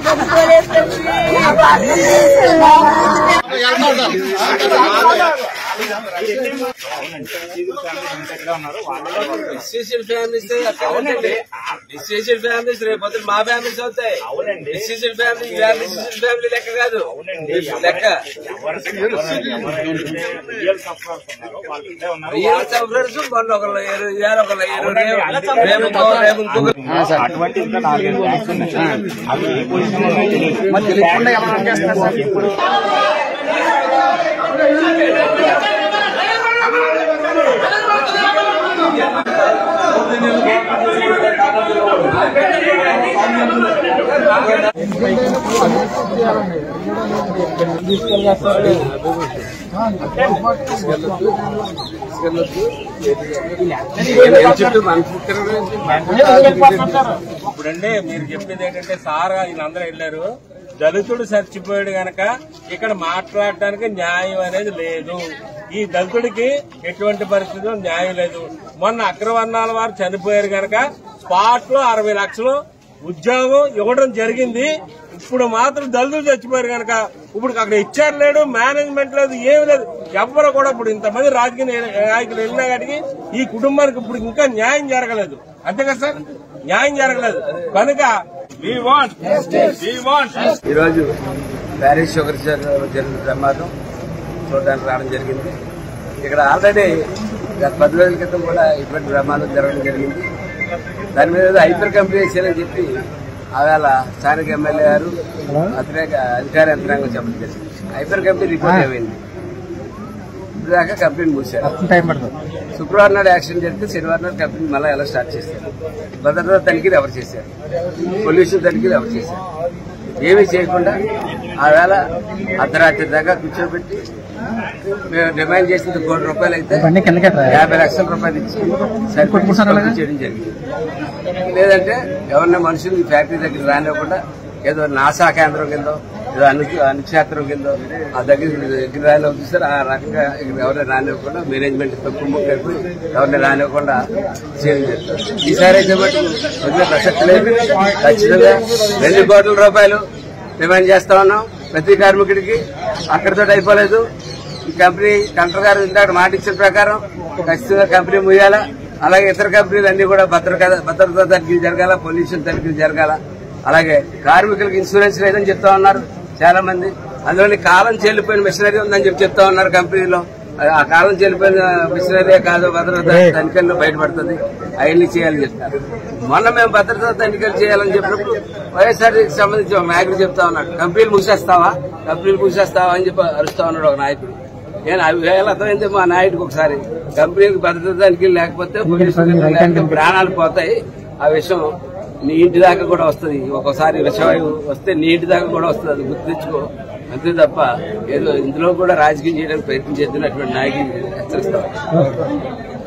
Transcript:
Decision families అవునండి decision families రేపు పొద్దున్న మా ఫ్యామిలీస్ అవుతాయి అవునండి డిసిషన్ ఫ్యామిలీ డిసిషన్ ఫ్యామిలీ లెక్క కాదు లెక్క రియల్ సఫరర్స్ మొన్న ఒకళ్ళు అయ్యారు ఇవాళ ఒకళ్ళు అయ్యారు రేపు రేపు ఇంకో- రేపు ఇంకొకరు అటువంటి ఇంకా నాలుగైదు బ్యాంక్స్ ఉన్నాయి సార్. అవి ఏ పొజిషన్ లో ఉన్నాయో తెలియదు. ఎప్పుడు చుట్టూ మనుషులు తిరగడం ఇప్పుడండి మీరు చెప్పేది ఏంటంటే సార్ వీళ్ళందరూ వెళ్ళారు దళితుడు చచ్చిపోయాడు గనక ఇక్కడ మాట్లాడటానికి న్యాయం అనేది లేదు ఈ దళితుడికి ఎటువంటి పరిస్థితుల్లో న్యాయం లేదు మొన్న అగ్రవర్ణాల వారు చనిపోయారు గనక స్పాట్ లో అరవై లక్షలు ఉద్యోగం ఇవ్వడం జరిగింది ఇప్పుడు మాత్రం దళితులు చచ్చిపోయారు గనక ఇప్పుడు అక్కడ ఇచ్చారు లేడు మేనేజ్మెంట్ లేదు ఏమి లేదు ఎవ్వరు కూడా ఇప్పుడు ఇంతమంది రాజకీయ నాయకులు వెళ్ళినా కాడికి ఈ కుటుంబానికి ఇప్పుడు ఇంకా న్యాయం జరగలేదు అంతే కదా సార్ న్యాయం జరగలేదు కనుక we want we want ఈరోజు ప్యారిస్ షుగర్ జరిగిన ప్రమాదం చూడడానికి రావడం జరిగింది ఇక్కడ ఆల్రెడీ గత పది రోజుల క్రితం కూడా ఇటువంటి ప్రమాదం జరగడం జరిగింది దాని మీద ఏదో హైపర్ కంపెనీ చేయాలని చెప్పి ఆవేళ స్థానిక ఎమ్మెల్యే గారు వ్యతిరేక అధికార యంత్రాంగం చెప్పడం జరిగింది హైపర్ కంపెనీ రిపోర్ట్ ఏమైంది ఇప్పుడు దాకా కంపెనీ మూసారు శుక్రవారం నాడు యాక్సిడెంట్ జరిగితే శనివారం నాడు కంపెనీ మళ్ళీ ఎలా స్టార్ట్ చేశారు భద్రతా తనిఖీలు ఎవరు చేశారు పొల్యూషన్ తనిఖీలు ఎవరు చేశారు ఏమీ చేయకుండా ఆ వేళ అర్ధరాత్రి దాకా కూర్చోబెట్టి మేము డిమాండ్ చేసింది కోటి రూపాయలు అయితే యాభై లక్షల రూపాయలు ఇచ్చి సరిపడి చేయడం జరిగింది లేదంటే ఎవరిన మనుషులు ఈ ఫ్యాక్టరీ దగ్గర రానివ్వకుండా ఏదో నాసా కేంద్రం కింద ఏదో అను అనుక్షేత్రం కింద ఆ దగ్గర దగ్గర రాని చూస్తారు ఆ రకంగా ఇక్కడ ఎవరిని రానివ్వకుండా మేనేజ్మెంట్ తక్కువ కలిపి ఎవరిని రానివ్వకుండా చేయడం జరుగుతుంది ఈసారి అయితే మటుకు వదిలే ప్రసక్తి లేదు ఖచ్చితంగా రెండు కోట్ల రూపాయలు డిమాండ్ చేస్తా ఉన్నాం ప్రతి కార్మికుడికి అక్కడితో అయిపోలేదు ఈ కంపెనీ కలెక్టర్ గారు ఇందాక మాట ఇచ్చిన ప్రకారం ఖచ్చితంగా కంపెనీ ముయ్యాలా అలాగే ఇతర కంపెనీలు అన్ని కూడా భద్రత భద్రతా తనిఖీలు జరగాల పొల్యూషన్ తనిఖీలు జరగాల అలాగే కార్మికులకు ఇన్సూరెన్స్ లేదని చెప్తా ఉన్నారు చాలా మంది అందులోని కాలం చెల్లిపోయిన మిషనరీ ఉందని చెప్పి చెప్తా ఉన్నారు కంపెనీలో ఆ కాలం చెల్లిపోయిన మిషనరీ కాదు భద్రత తనిఖీల్లో బయటపడుతుంది అవన్నీ చేయాలని చెప్తున్నారు మొన్న మేము భద్రతా తనిఖీలు చేయాలని చెప్పినప్పుడు వైఎస్ఆర్సీకి సంబంధించి ఒక నాయకుడు చెప్తా ఉన్నాడు కంపెనీలు మూసేస్తావా కంపెనీలు మూసేస్తావా అని చెప్పి అరుస్తా ఉన్నాడు ఒక నాయకుడు నేను అవి వేల అర్థమైంది మా నాయుడికి ఒకసారి కంపెనీకి భద్రత తనిఖీలు లేకపోతే పోలీసులు లేకపోతే ప్రాణాలు పోతాయి ఆ విషయం నీ ఇంటి దాకా కూడా వస్తుంది ఒక్కోసారి విషవాయువు వస్తే నీ ఇంటి దాకా కూడా వస్తుంది అది గుర్తించుకో అంతే తప్ప ఏదో ఇందులో కూడా రాజకీయం చేయడానికి ప్రయత్నం చేస్తున్నటువంటి నాయకులు హెచ్చరిస్తాం